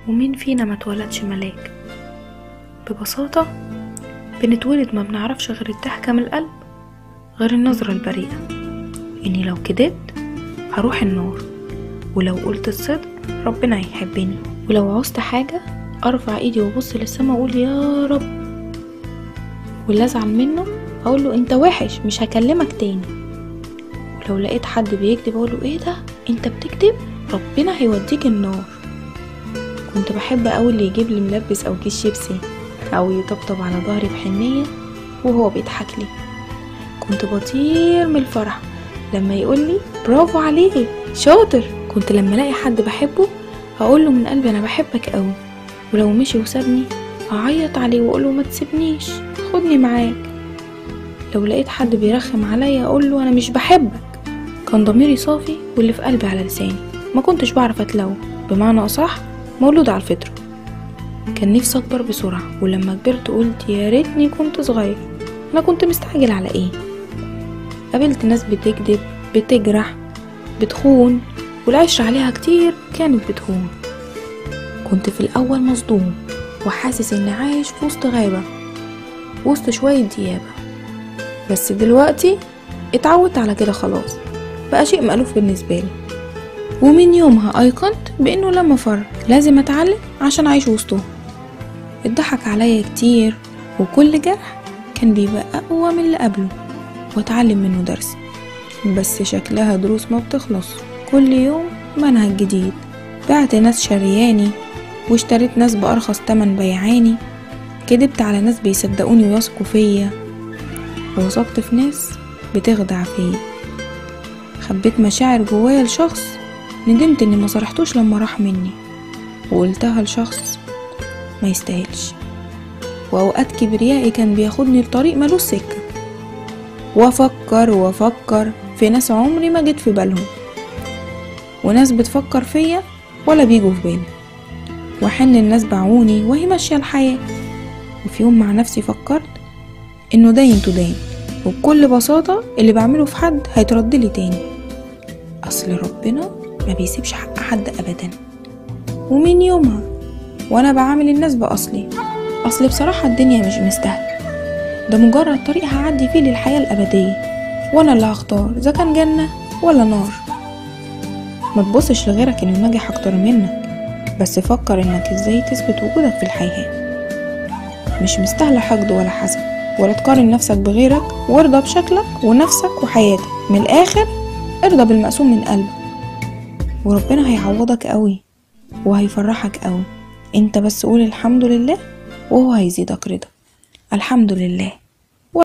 ومين فينا ما اتولدش ملاك ببساطة بنتولد ما بنعرفش غير الضحكة من القلب غير النظرة البريئة إني لو كدبت هروح النار ولو قلت الصدق ربنا هيحبني ولو عوزت حاجة أرفع إيدي وأبص للسما وأقول يا رب واللي أزعل منه أقول له أنت وحش مش هكلمك تاني ولو لقيت حد بيكذب أقول له إيه ده أنت بتكذب ربنا هيوديك النار كنت بحب أوي اللي يجيب لي ملبس أو كيس شيبسي أو يطبطب على ظهري بحنية وهو بيضحك لي كنت بطير من الفرح لما يقول لي برافو عليك شاطر كنت لما الاقي حد بحبه اقول له من قلبي انا بحبك قوي ولو مشي وسابني اعيط عليه واقول له ما تسيبنيش خدني معاك لو لقيت حد بيرخم عليا اقول له انا مش بحبك كان ضميري صافي واللي في قلبي على لساني ما كنتش بعرف اتلوم بمعنى اصح مولود على الفطره كان نفسي اكبر بسرعه ولما كبرت قلت يا ريتني كنت صغير انا كنت مستعجل على ايه قابلت ناس بتكذب بتجرح بتخون والعشرة عليها كتير كانت بتهون كنت في الأول مصدوم وحاسس إني عايش في وسط غابة وسط شوية ديابة بس دلوقتي اتعودت على كده خلاص بقى شيء مألوف بالنسبة لي ومن يومها أيقنت بإنه لما فرق لازم أتعلم عشان أعيش وسطهم اتضحك عليا كتير وكل جرح كان بيبقى أقوى من اللي قبله وأتعلم منه درس بس شكلها دروس ما بتخلص كل يوم منهج جديد بعت ناس شرياني واشتريت ناس بأرخص تمن بيعاني كدبت على ناس بيصدقوني ويثقوا فيا ووثقت في ناس بتخدع فيا خبيت مشاعر جوايا لشخص ندمت اني ما صرحتوش لما راح مني وقلتها لشخص ما يستاهلش واوقات كبريائي كان بياخدني لطريق ملوش سكه وافكر وافكر في ناس عمري ما جيت في بالهم وناس بتفكر فيا ولا بيجوا في بالي واحن الناس باعوني وهي ماشيه الحياه وفي يوم مع نفسي فكرت انه داين تدين وبكل بساطه اللي بعمله في حد هيتردلي تاني اصل ربنا ما بيسيبش حق حد ابدا ومن يومها وانا بعامل الناس باصلي اصل بصراحه الدنيا مش مستاهله ده مجرد طريق هعدي فيه للحياة الأبدية وأنا اللي هختار إذا كان جنة ولا نار ما تبصش لغيرك إنه ناجح أكتر منك بس فكر إنك إزاي تثبت وجودك في الحياة مش مستاهلة حقد ولا حسد ولا تقارن نفسك بغيرك وارضى بشكلك ونفسك وحياتك من الآخر ارضى بالمقسوم من قلبك وربنا هيعوضك قوي وهيفرحك قوي انت بس قول الحمد لله وهو هيزيدك رضا الحمد لله